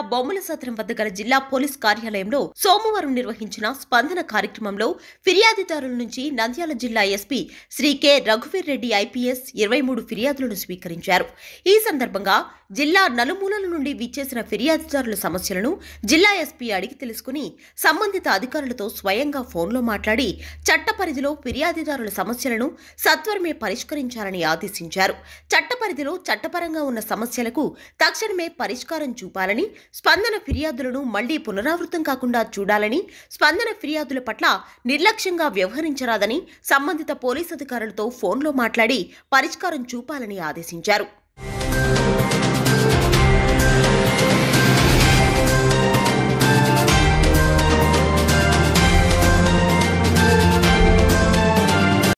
బొమ్మల సత్రం వద్ద గల జిల్లా పోలీస్ కార్యాలయంలో సోమవారం నిర్వహించిన స్పందన కార్యక్రమంలో ఫిర్యాదుదారుల నుంచి నంద్యాల జిల్లా ఎస్పీ శ్రీ కె రఘువీర్ రెడ్డి ఐపీఎస్ ఇరవై మూడు ఫిర్యాదులను స్వీకరించారు ఈ సందర్భంగా జిల్లా నలుమూలల నుండి విచ్చేసిన ఫిర్యాదుదారుల సమస్యలను జిల్లా ఎస్పీ అడిగి తెలుసుకుని సంబంధిత అధికారులతో స్వయంగా ఫోన్లో మాట్లాడి చట్ట పరిధిలో ఫిర్యాదుదారుల సమస్యలను సత్వరమే పరిష్కరించాలని ఆదేశించారు చట్ట పరిధిలో చట్టపరంగా ఉన్న సమస్యలకు తక్షణమే పరిష్కారం చూపాలని స్పందన ఫిర్యాదులను మళ్లీ పునరావృతం కాకుండా చూడాలని స్పందన ఫిర్యాదుల పట్ల నిర్లక్ష్యంగా వ్యవహరించరాదని సంబంధిత పోలీస్ అధికారులతో ఫోన్లో మాట్లాడి పరిష్కారం చూపాలని ఆదేశించారు